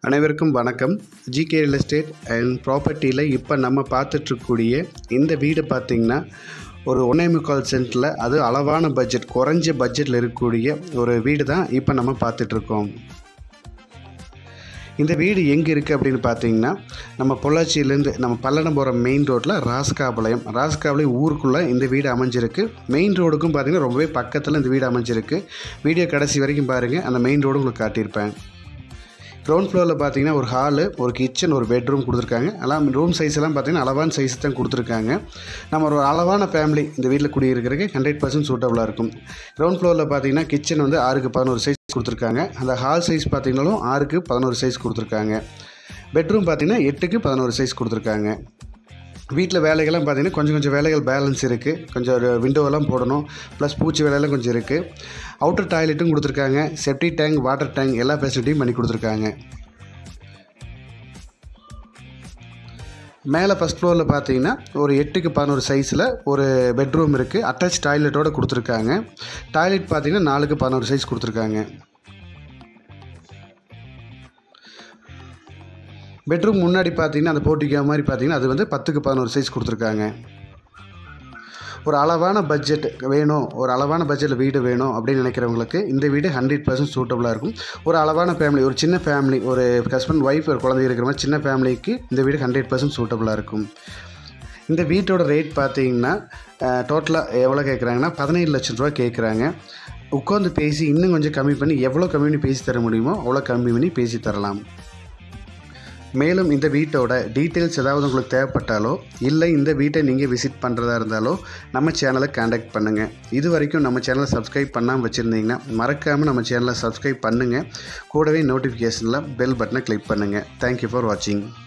அனைவருக்கும் வணக்கம் G K real estate and ப்ராப்பர்ட்டியில் இப்போ நம்ம பார்த்துட்ருக்கக்கூடிய இந்த வீடு பார்த்திங்கன்னா ஒரு ஒன்றே முக்கால் சென்ட்டில் அது அளவான பட்ஜெட் குறைஞ்ச பட்ஜெட்டில் இருக்கக்கூடிய ஒரு வீடு தான் இப்போ நம்ம பார்த்துட்ருக்கோம் இந்த வீடு எங்கே இருக்குது அப்படின்னு பார்த்தீங்கன்னா நம்ம பொள்ளாச்சியிலேருந்து நம்ம பல்லடபுரம் மெயின் ரோட்டில் ராஸ்காபாளையம் ராஸ்காபாளையம் ஊருக்குள்ளே இந்த வீடு அமைஞ்சிருக்கு மெயின் ரோடுக்கும் பார்த்தீங்கன்னா ரொம்பவே பக்கத்தில் இந்த வீடு அமைஞ்சிருக்கு வீடியோ கடைசி வரைக்கும் பாருங்கள் அந்த மெயின் ரோடு உங்களுக்கு காட்டியிருப்பேன் கிரவுண்ட் ஃப்ளோரில் பார்த்தீங்கன்னா ஒரு ஹாலு ஒரு கிச்சன் ஒரு பெட்ரூம் கொடுத்துருக்காங்க எல்லாம் ரூம் சைஸ் எல்லாம் பார்த்தீங்கன்னா அளவான சைஸ் தான் கொடுத்துருக்காங்க நம்ம ஒரு அளவான ஃபேமிலி இந்த வீட்டில் குடியிருக்கிறதுக்கு ஹண்ட்ரட் பர்சன்ட் சூட்டபுளாக இருக்கும் கிரவுண்ட் ஃப்ளோரில் பார்த்தீங்கன்னா கிச்சன் வந்து ஆறுக்கு பதினோரு சைஸ் கொடுத்துருக்காங்க அந்த ஹால் சைஸ் பார்த்தீங்கன்னாலும் ஆறுக்கு பதினோரு சைஸ் கொடுத்துருக்காங்க பெட்ரூம் பார்த்தீங்கன்னா எட்டுக்கு பதினோரு சைஸ் கொடுத்துருக்காங்க வீட்டில் வேலைகள்லாம் பார்த்தீங்கன்னா கொஞ்சம் கொஞ்சம் வேலைகள் பேலன்ஸ் இருக்குது கொஞ்சம் ஒரு விண்டோவெல்லாம் போடணும் ப்ளஸ் பூச்சி வேலையெல்லாம் கொஞ்சம் இருக்குது அவுட்டர் டாய்லெட்டும் கொடுத்துருக்காங்க செப்டி டேங்க் வாட்டர் டேங்க் எல்லா ஃபெசிலிட்டியும் பண்ணி கொடுத்துருக்காங்க மேலே ஃபஸ்ட் ஃப்ளோரில் பார்த்தீங்கன்னா ஒரு எட்டுக்கு பதினோரு சைஸில் ஒரு பெட்ரூம் இருக்குது அட்டாச் டாய்லெட்டோடு கொடுத்துருக்காங்க டாய்லெட் பார்த்தீங்கன்னா நாலுக்கு பதினோரு சைஸ் கொடுத்துருக்காங்க பெட்ரூம் முன்னாடி பார்த்தீங்கன்னா அந்த போட்டிக்கா மாதிரி பார்த்தீங்கன்னா அது வந்து பத்துக்கு பதினோரு சைஸ் கொடுத்துருக்காங்க ஒரு அளவான பட்ஜெட் வேணும் ஒரு அளவான பட்ஜெட்டில் வீடு வேணும் அப்படின்னு நினைக்கிறவங்களுக்கு இந்த வீடு ஹண்ட்ரட் பர்சன்ட் சூட்டபுளாக இருக்கும் ஒரு அளவான ஃபேமிலி ஒரு சின்ன ஃபேமிலி ஒரு ஹஸ்பண்ட் ஒய்ஃப் ஒரு குழந்தை இருக்கிற மாதிரி சின்ன ஃபேமிலிக்கு இந்த வீடு ஹண்ட்ரட் பர்சன்ட் சூட்டபுளாக இருக்கும் இந்த வீட்டோட ரேட் பார்த்தீங்கன்னா டோட்டலாக எவ்வளோ கேட்குறாங்கன்னா பதினேழு லட்சம் ரூபா கேட்குறாங்க உட்காந்து பேசி இன்னும் கொஞ்சம் கம்மி பண்ணி எவ்வளோ கம்மி பண்ணி பேசி தர முடியுமோ அவ்வளோ கம்மி பண்ணி பேசி தரலாம் மேலும் இந்த வீட்டோட டீட்டெயில்ஸ் ஏதாவது உங்களுக்கு தேவைப்பட்டாலோ இல்லை இந்த வீட்டை நீங்கள் விசிட் பண்ணுறதா இருந்தாலோ நம்ம சேனலை காண்டாக்ட் பண்ணுங்கள் இது வரைக்கும் நம்ம சேனலை சப்ஸ்கிரைப் பண்ணாமல் வச்சுருந்தீங்கன்னா மறக்காமல் நம்ம சேனலை சப்ஸ்கிரைப் பண்ணுங்கள் கூடவே நோட்டிஃபிகேஷனில் பெல் பட்டனை கிளிக் பண்ணுங்கள் தேங்க்யூ ஃபார் வாட்சிங்